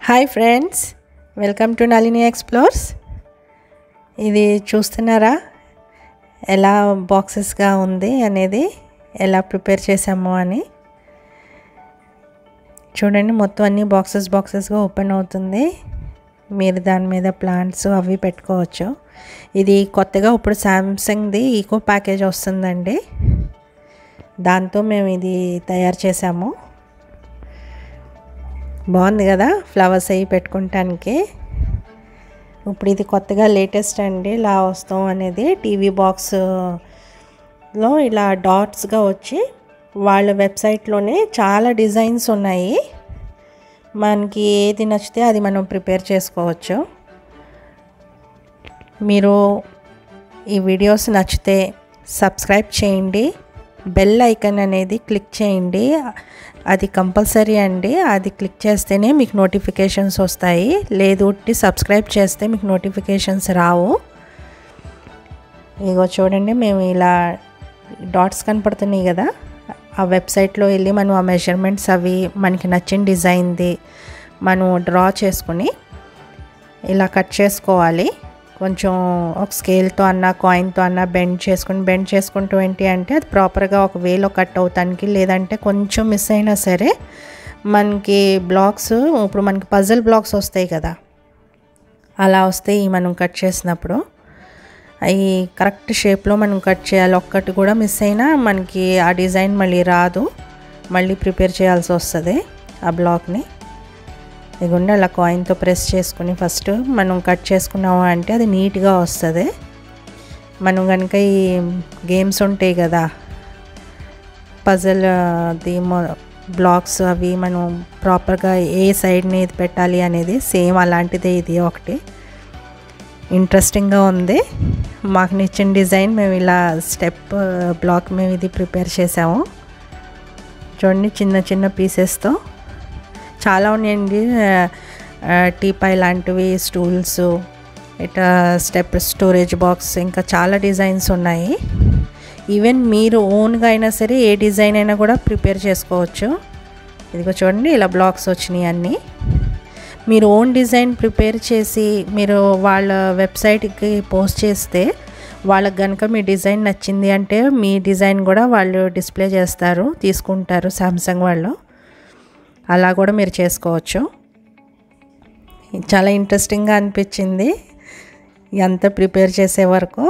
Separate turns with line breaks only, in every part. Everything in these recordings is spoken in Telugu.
hi friends welcome to Nalini explores ఇది చూస్తున్నారా ఎలా బాక్సెస్గా ఉంది అనేది ఎలా ప్రిపేర్ చేసాము అని చూడండి మొత్తం అన్ని బాక్సెస్ బాక్సెస్గా ఓపెన్ అవుతుంది మీరు దాని మీద ప్లాంట్స్ అవి పెట్టుకోవచ్చు ఇది కొత్తగా ఇప్పుడు శాంసంగ్ది ఈకో ప్యాకేజ్ వస్తుందండి దాంతో మేము ఇది తయారు చేసాము బాగుంది కదా ఫ్లవర్స్ అవి పెట్టుకుంటానికి ఇప్పుడు ఇది కొత్తగా లేటెస్ట్ అండి ఇలా వస్తాం అనేది టీవీ బాక్స్లో ఇలా డాట్స్గా వచ్చి వాళ్ళ వెబ్సైట్లోనే చాలా డిజైన్స్ ఉన్నాయి మనకి ఏది నచ్చితే అది మనం ప్రిపేర్ చేసుకోవచ్చు మీరు ఈ వీడియోస్ నచ్చితే సబ్స్క్రైబ్ చేయండి బెల్ ఐకన్ అనేది క్లిక్ చేయండి అది కంపల్సరీ అండి అది క్లిక్ చేస్తేనే మీకు నోటిఫికేషన్స్ వస్తాయి లేదు ఉట్టి సబ్స్క్రైబ్ చేస్తే మీకు నోటిఫికేషన్స్ రావు ఇగో చూడండి మేము ఇలా డాట్స్ కనపడుతున్నాయి కదా ఆ వెబ్సైట్లో వెళ్ళి మనం ఆ మెజర్మెంట్స్ అవి మనకి నచ్చిన డిజైన్ది మనం డ్రా చేసుకుని ఇలా కట్ చేసుకోవాలి కొంచెం ఒక స్కేల్తో అన్న కాయిన్తో అన్న బెండ్ చేసుకుని బెండ్ చేసుకుంటూ ఏంటి అంటే అది ప్రాపర్గా ఒక వేలో కట్ అవుతానికి లేదంటే కొంచెం మిస్ అయినా సరే మనకి బ్లాక్స్ ఇప్పుడు మనకి పజిల్ బ్లాక్స్ వస్తాయి కదా అలా వస్తాయి మనం కట్ చేసినప్పుడు అవి కరెక్ట్ షేప్లో మనం కట్ చేయాలి ఒక్కటి కూడా మిస్ అయినా మనకి ఆ డిజైన్ మళ్ళీ రాదు మళ్ళీ ప్రిపేర్ చేయాల్సి వస్తుంది ఆ బ్లాక్ని ఇదిగోండి అలా కాయిన్తో ప్రెస్ చేసుకుని ఫస్ట్ మనం కట్ చేసుకున్నాము అంటే అది నీట్గా వస్తుంది మనం కనుక ఈ గేమ్స్ ఉంటాయి కదా పజల్ ది బ్లాక్స్ అవి మనం ప్రాపర్గా ఏ సైడ్ని ఇది పెట్టాలి అనేది సేమ్ అలాంటిదే ఇది ఒకటి ఇంట్రెస్టింగ్గా ఉంది మాకు నచ్చిన డిజైన్ మేము ఇలా స్టెప్ బ్లాక్ మేము ఇది ప్రిపేర్ చేసాము చూడండి చిన్న చిన్న పీసెస్తో చాలా ఉన్నాయండి టీపాయ్ లాంటివి స్టూల్స్ ఇట్లా స్టెప్ స్టోరేజ్ బాక్స్ ఇంకా చాలా డిజైన్స్ ఉన్నాయి ఈవెన్ మీరు ఓన్గా అయినా సరే ఏ డిజైన్ అయినా కూడా ప్రిపేర్ చేసుకోవచ్చు ఇదిగో చూడండి ఇలా బ్లాక్స్ వచ్చినాయి అన్నీ మీరు ఓన్ డిజైన్ ప్రిపేర్ చేసి మీరు వాళ్ళ వెబ్సైట్కి పోస్ట్ చేస్తే వాళ్ళకి కనుక మీ డిజైన్ నచ్చింది అంటే మీ డిజైన్ కూడా వాళ్ళు డిస్ప్లే చేస్తారు తీసుకుంటారు సామ్సంగ్ వాళ్ళు అలా కూడా మీరు చేసుకోవచ్చు చాలా ఇంట్రెస్టింగ్గా అనిపించింది ఎంత ప్రిపేర్ చేసే వరకు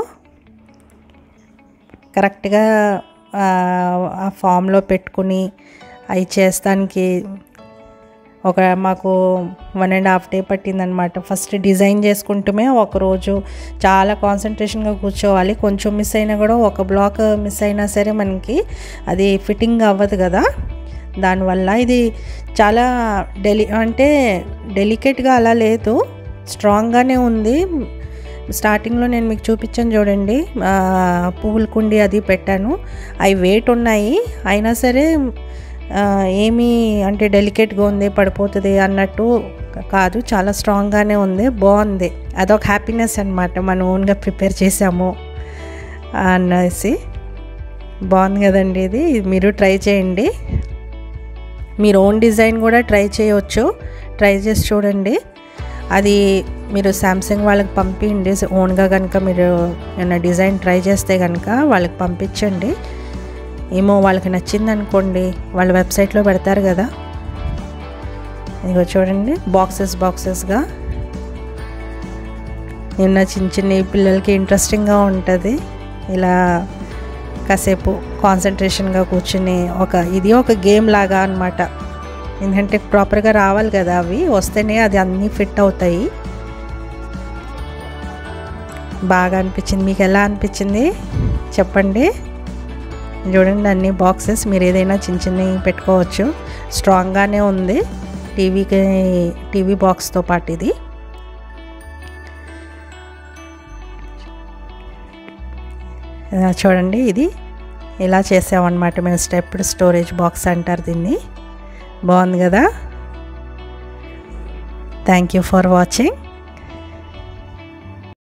కరెక్ట్గా ఆ ఫామ్లో పెట్టుకుని అవి చేస్తానికి ఒక మాకు వన్ అండ్ హాఫ్ డే పట్టిందనమాట ఫస్ట్ డిజైన్ చేసుకుంటూనే ఒకరోజు చాలా కాన్సన్ట్రేషన్గా కూర్చోవాలి కొంచెం మిస్ అయినా కూడా ఒక బ్లాక్ మిస్ అయినా సరే మనకి అది ఫిట్టింగ్ అవ్వదు కదా దానివల్ల ఇది చాలా డెలి అంటే డెలికేట్గా అలా లేదు స్ట్రాంగ్గానే ఉంది స్టార్టింగ్లో నేను మీకు చూపించాను చూడండి పువ్వుల కుండి అది పెట్టాను అవి వెయిట్ ఉన్నాయి అయినా సరే ఏమీ అంటే డెలికేట్గా ఉంది పడిపోతుంది అన్నట్టు కాదు చాలా స్ట్రాంగ్గానే ఉంది బాగుంది అదొక హ్యాపీనెస్ అనమాట మనం ఓన్గా ప్రిపేర్ చేసాము అనేసి బాగుంది కదండి ఇది మీరు ట్రై చేయండి మీరు ఓన్ డిజైన్ కూడా ట్రై చేయవచ్చు ట్రై చేసి చూడండి అది మీరు శాంసంగ్ వాళ్ళకి పంపించండి ఓన్గా కనుక మీరు ఏమైనా డిజైన్ ట్రై చేస్తే కనుక వాళ్ళకి పంపించండి ఏమో వాళ్ళకి నచ్చింది అనుకోండి వాళ్ళ వెబ్సైట్లో పెడతారు కదా ఇదిగో చూడండి బాక్సెస్ బాక్సెస్గా నిన్న చిన్న చిన్న పిల్లలకి ఇంట్రెస్టింగ్గా ఉంటుంది ఇలా కాసేపు కాన్సన్ట్రేషన్గా కూర్చుని ఒక ఇది ఒక గేమ్ లాగా అనమాట ఎందుకంటే ప్రాపర్గా రావాలి కదా అవి వస్తేనే అది అన్నీ ఫిట్ అవుతాయి బాగా అనిపించింది మీకు ఎలా అనిపించింది చెప్పండి చూడండి అన్ని బాక్సెస్ మీరు ఏదైనా చిన్న చిన్నవి పెట్టుకోవచ్చు స్ట్రాంగ్గానే ఉంది టీవీకి టీవీ బాక్స్తో పాటు ఇది చూడండి ఇది ఇలా చేసామన్నమాట మేము స్టెప్డ్ స్టోరేజ్ బాక్స్ అంటారు దీన్ని బాగుంది కదా థ్యాంక్ యూ ఫర్ వాచింగ్